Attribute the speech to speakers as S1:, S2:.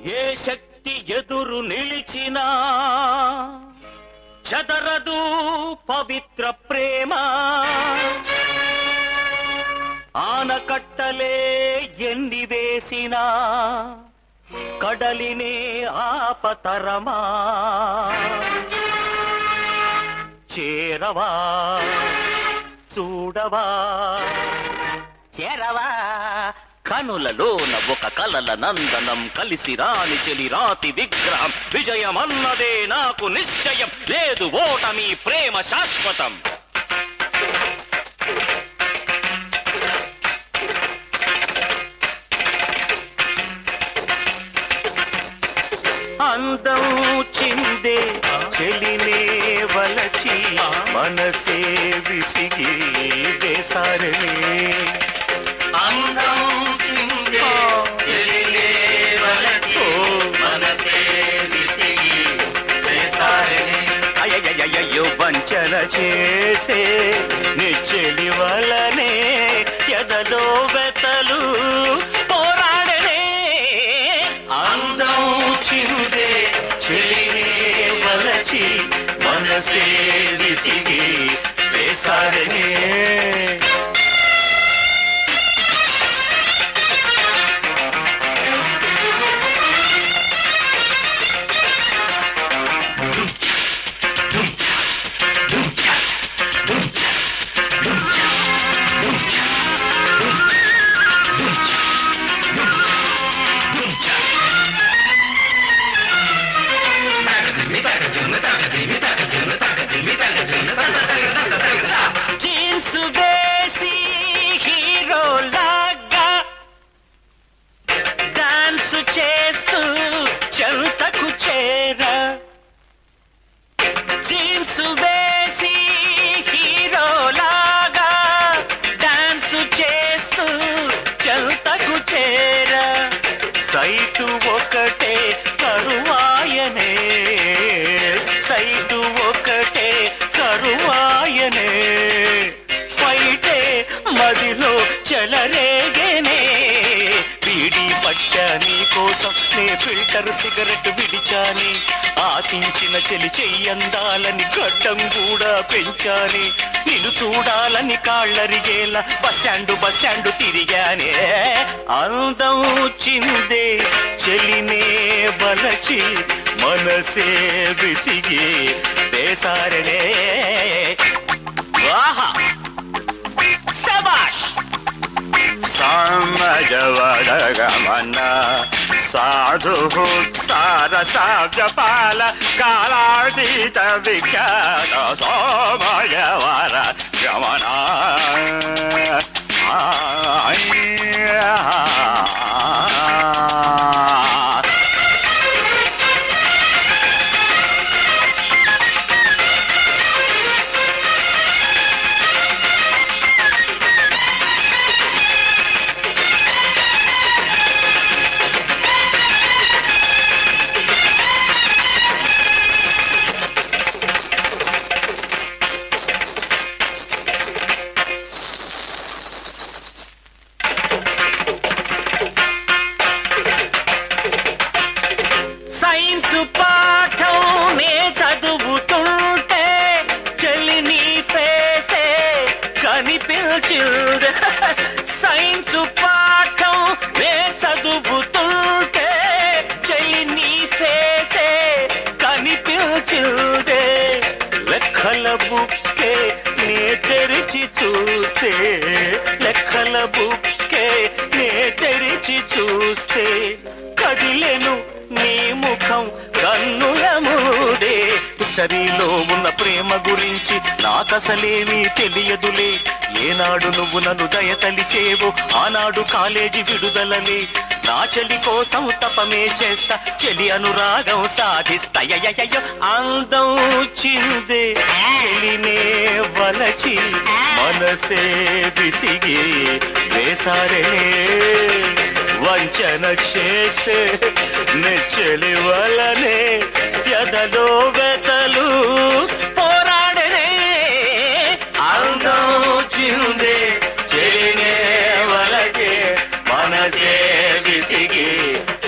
S1: ఏ శక్తి ఎదురు నిలిచినా చదరదు పవిత్ర ప్రేమ ఆనకట్టలే ఎన్ని వేసినా కడలినే ఆపతరమా చేరవా చూడవా చేరవా కనులలోన ఒక కలల నందనం కలిసి రాని చెలి రాతి విగ్రహం విజయమన్నదే నాకు నిశ్చయం లేదు ఓటమి ప్రేమ శాశ్వతం అందం చిందే చెలినే వలచి మనసే విసిగి వేసారే అందం చిందే చెలినే వలచి మనసే విసిగి వేసారే అయ్యయ్యయ్యో వంచన చేసే నిచ్చెలి వలనే ఎదలో వెతలు పోరాడనే అందం చిరుదే చెలినే వలచి మనసే విసిగి వేసారనే జీన్స్ వేసి హీరో లాగా డాన్స్ చేస్తూ చెంతకు చేర జీన్స్ వేసి హీరో లాగా డాన్స్ చేస్తూ చెంతకు చేర సైటు ఒకటే కరువాయనే సైటు ఒకటే కరువాయనే ఫైటే మదిలో చెలరేగేనే బీడి పట్టా నీ కోసం నే ఫిల్టర్ సిగరెట్ విడిచాని ఆశించిన చెలి చెయ్యందాలని గడ్డం కూడా పెంచాని నిన్ను చూడాలని కాళ్ళరిగేలా బస్టాండు బస్టాండు తిరిగానే అందం చిందే చెలినే బలచి మనసే విసిగి వేసారనే ఆహా శబాష్ సామజవడగమన సాధు సారసాబ్జపాల కాలాతీత విఖ్యాత సోమయవర గమన సైన్స్ పాఠం నే చదువుతుంటే చెల్లి నీ ఫేసే కనిపించింది సైన్స్ పాఠం నే చదువుతుంటే చెల్లి నీ ఫేసే కనిపించిందే లెక్కల బుక్కే నే తెరిచి చూస్తే లెక్కల బుక్కే నే తెరిచి చూస్తే కదిలెను నీ ముఖం కన్నుల మూడే హిస్టరీలో ఉన్న ప్రేమ గురించి నాకసలేమీ తెలియదులే ఏనాడు నువ్వు నన్ను దయతలిచేవో ఆనాడు కాలేజీ విడుదలలే నా చెలి కోసం తపమే చేస్తా చెలి అనురాగం సాధిస్తాయయ్యో అందం చిందే చెలినే వలచి మనసే విసిగి వేసారే వంచన చేసే నెచ్చలి వలనే ఎదలో వెతలు పోరాడనే అందం చిందే చెలినే వలచే మనసే విసిగి